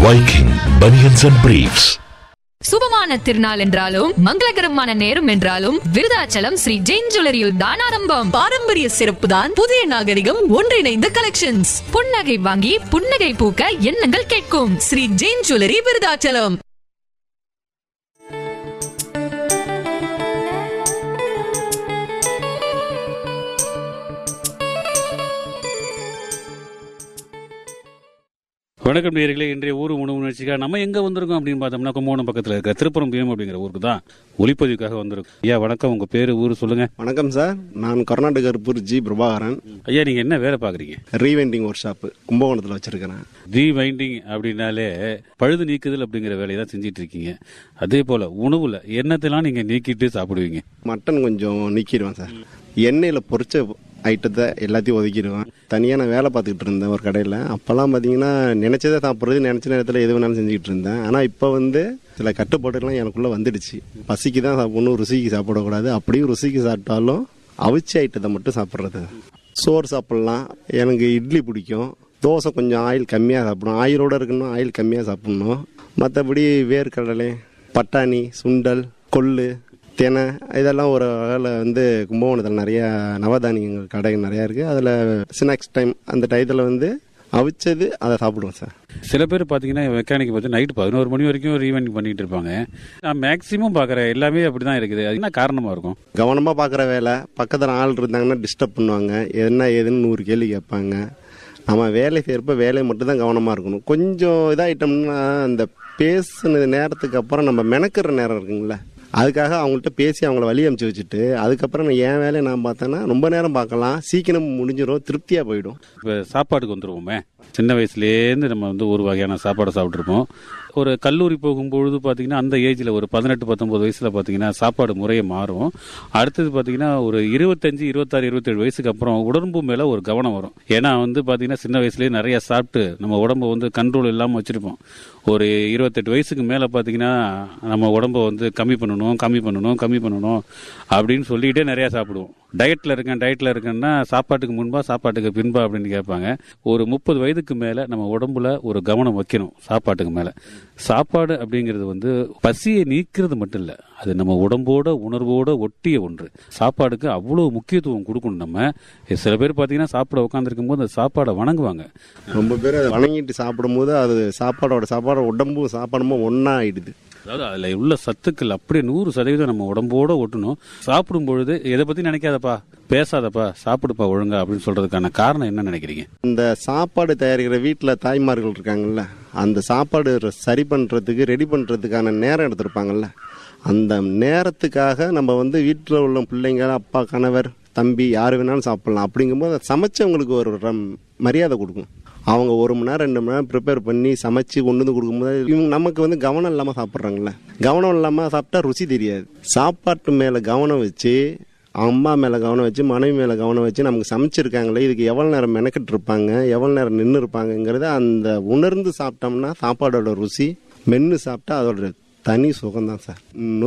Viking Bunions and Briefs. சுபமான திருநாள் என்றாலும் மங்களகரமான நேரம் என்றாலும் விருதாச்சலம் ஸ்ரீ ஜெயின் ஜுவல்லரியில் தான் ஆரம்பம் பாரம்பரிய சிறப்பு தான் புதிய நாகரிகம் ஒன்றிணைந்த கலெக்ஷன்ஸ் புன்னகை வாங்கி புன்னகை பூக்க எண்ணங்கள் கேட்கும் ஸ்ரீ ஜெயின் ஜுவல்லரி விருதாச்சலம் வணக்கம் நேயர்களே இன்றைய ஊர் உணவு நிகழ்ச்சிக்காக நம்ம எங்க வந்திருக்கோம் அப்படின்னு பார்த்தோம்னா கும்பகோணம் பக்கத்தில் இருக்கிற திருப்பரம்பியம் அப்படிங்கிற ஊருக்கு தான் ஒளிப்பதிவுக்காக வந்திருக்கோம் ஐயா வணக்கம் உங்க பேரு ஊர் சொல்லுங்க வணக்கம் சார் நான் கர்நாடக கருப்பூர் ஜி பிரபாகரன் ஐயா நீங்க என்ன வேலை பாக்குறீங்க ரீவெண்டிங் ஒர்க் ஷாப்பு கும்பகோணத்தில் வச்சிருக்கிறேன் ரீவைண்டிங் அப்படின்னாலே பழுது நீக்குதல் அப்படிங்கிற வேலையை தான் செஞ்சிட்டு இருக்கீங்க அதே போல உணவுல எண்ணத்தெல்லாம் நீங்க நீக்கிட்டு சாப்பிடுவீங்க மட்டன் கொஞ்சம் நீக்கிடுவேன் சார் எண்ணெயில் பொரிச்ச ஐட்டத்தை எல்லாத்தையும் ஒதுக்கிடுவேன் தனியாக நான் வேலை பார்த்துக்கிட்டு இருந்தேன் ஒரு கடையில் அப்போல்லாம் பார்த்தீங்கன்னா நினச்சதை சாப்பிட்றது நினச்ச நேரத்தில் எது வேணாலும் செஞ்சுக்கிட்டு இருந்தேன் ஆனால் இப்போ வந்து சில கட்டுப்பாடுகள்லாம் எனக்குள்ளே வந்துடுச்சு பசிக்கு தான் சாப்பிடணும் ருசிக்கு சாப்பிடக்கூடாது அப்படியும் ருசிக்கு சாப்பிட்டாலும் அவிச்ச ஐட்டத்தை மட்டும் சாப்பிட்றது சோறு சாப்பிட்லாம் எனக்கு இட்லி பிடிக்கும் தோசை கொஞ்சம் ஆயில் கம்மியாக சாப்பிடணும் ஆயிலோடு இருக்கணும் ஆயில் கம்மியாக சாப்பிடணும் மற்றபடி வேர்க்கடலை பட்டாணி சுண்டல் கொள்ளு தினை இதெல்லாம் ஒரு வகையில் வந்து கும்பகோணத்தில் நிறைய நவதானியங்கள் கடை நிறையா இருக்குது அதில் ஸ்நாக்ஸ் டைம் அந்த டயத்தில் வந்து அவிச்சது அதை சாப்பிடுவோம் சார் சில பேர் பாத்தீங்கன்னா மெக்கானிக் பார்த்து நைட் பதினோரு மணி வரைக்கும் ரீவைண்டிங் பண்ணிட்டு இருப்பாங்க நான் மேக்சிமம் பாக்குறேன் எல்லாமே அப்படிதான் இருக்குது அது என்ன காரணமா இருக்கும் கவனமாக பார்க்குற வேலை பக்கத்தில் ஆள் இருந்தாங்கன்னா டிஸ்டர்ப் பண்ணுவாங்க என்ன ஏதுன்னு நூறு கேள்வி கேட்பாங்க நம்ம வேலை செய்கிறப்ப வேலை மட்டும் தான் கவனமாக இருக்கணும் கொஞ்சம் இதாகிட்டோம்னா அந்த பேசுன நேரத்துக்கு அப்புறம் நம்ம மெனக்கிற நேரம் இருக்குங்களே அதுக்காக அவங்கள்ட்ட பேசி அவங்கள வழி அமுச்சு வச்சுட்டு அதுக்கப்புறம் நான் என் வேலையை நான் பார்த்தேன்னா ரொம்ப நேரம் பார்க்கலாம் சீக்கிரம் முடிஞ்சிடும் திருப்தியாக போயிடும் இப்போ சாப்பாட்டுக்கு வந்துருவோமே சின்ன வயசுலேருந்து நம்ம வந்து ஒரு வகையான சாப்பாடை சாப்பிட்ருப்போம் ஒரு கல்லூரி போகும்பொழுது பார்த்தீங்கன்னா அந்த ஏஜில் ஒரு பதினெட்டு பத்தொம்பது வயசில் பார்த்தீங்கன்னா சாப்பாடு முறையே மாறும் அடுத்தது பார்த்தீங்கன்னா ஒரு இருபத்தஞ்சு இருபத்தாறு இருபத்தேழு வயசுக்கு அப்புறம் உடம்பு மேலே ஒரு கவனம் வரும் ஏன்னா வந்து பார்த்தீங்கன்னா சின்ன வயசுலேயே நிறைய சாப்பிட்டு நம்ம உடம்ப வந்து கண்ட்ரோல் இல்லாமல் வச்சுருப்போம் ஒரு இருபத்தெட்டு வயசுக்கு மேலே பார்த்தீங்கன்னா நம்ம உடம்ப வந்து கம்மி பண்ணணும் கம்மி பண்ணணும் கம்மி பண்ணணும் அப்படின்னு சொல்லிக்கிட்டே நிறையா சாப்பிடுவோம் டயட்டில் இருக்கேன் டயட்டில் இருக்கேன்னா சாப்பாட்டுக்கு முன்பா சாப்பாட்டுக்கு பின்பா அப்படின்னு கேட்பாங்க ஒரு முப்பது வயதுக்கு மேலே நம்ம உடம்புல ஒரு கவனம் வைக்கணும் சாப்பாட்டுக்கு மேலே சாப்பாடு அப்படிங்கிறது வந்து பசியை நீக்கிறது மட்டும் இல்லை அது நம்ம உடம்போட உணர்வோட ஒட்டிய ஒன்று சாப்பாடுக்கு அவ்வளோ முக்கியத்துவம் கொடுக்கணும் நம்ம சில பேர் பார்த்தீங்கன்னா சாப்பிட உட்காந்துருக்கும் போது அந்த சாப்பாடை வணங்குவாங்க ரொம்ப பேர் அதை வணங்கிட்டு சாப்பிடும்போது அது சாப்பாடோட சாப்பாடு உடம்பும் சாப்பாடுமும் ஒன்றா ஆயிடுது அதாவது அதில் உள்ள சத்துக்கள் அப்படியே நூறு சதவீதம் நம்ம உடம்போட ஒட்டணும் சாப்பிடும் பொழுது எதை பற்றி நினைக்காதப்பா பேசாதப்பா சாப்பிடுப்பா ஒழுங்கா அப்படின்னு சொல்றதுக்கான காரணம் என்ன நினைக்கிறீங்க இந்த சாப்பாடு தயாரிக்கிற வீட்டில் தாய்மார்கள் இருக்காங்கல்ல அந்த சாப்பாடு ர- சரி பண்ணுறதுக்கு ரெடி பண்ணுறதுக்கான நேரம் எடுத்திருப்பாங்கல்ல அந்த நேரத்துக்காக நம்ம வந்து வீட்டில் உள்ள பிள்ளைங்க அப்பா கணவர் தம்பி யார் வேணாலும் சாப்பிடலாம் அப்படிங்கும்போது அது சமைச்சவங்களுக்கு ஒரு ரம்- மரியாதை கொடுக்கும் அவங்க ஒரு மணி நேரம் ரெண்டு மணி நேரம் ப்ரிப்பேர் பண்ணி சமைச்சு கொண்டு வந்து கொடுக்கும்போது இவங்க நமக்கு வந்து கவனம் இல்லாமல் சாப்பிட்றாங்கல்ல கவனம் இல்லாமல் சாப்பிட்டா ருசி தெரியாது சாப்பாட்டு மேலே கவனம் வச்சு அம்மா மேலே கவனம் வச்சு மனைவி மேலே கவனம் வச்சு நமக்கு சமைச்சிருக்காங்களே இதுக்கு எவ்வளோ நேரம் மெனக்கிட்டு இருப்பாங்க எவ்வளோ நேரம் நின்று இருப்பாங்கங்கிறத அந்த உணர்ந்து சாப்பிட்டோம்னா சாப்பாடோட ருசி மென்று சாப்பிட்டா அதோட தனி சுகம்தான் சார்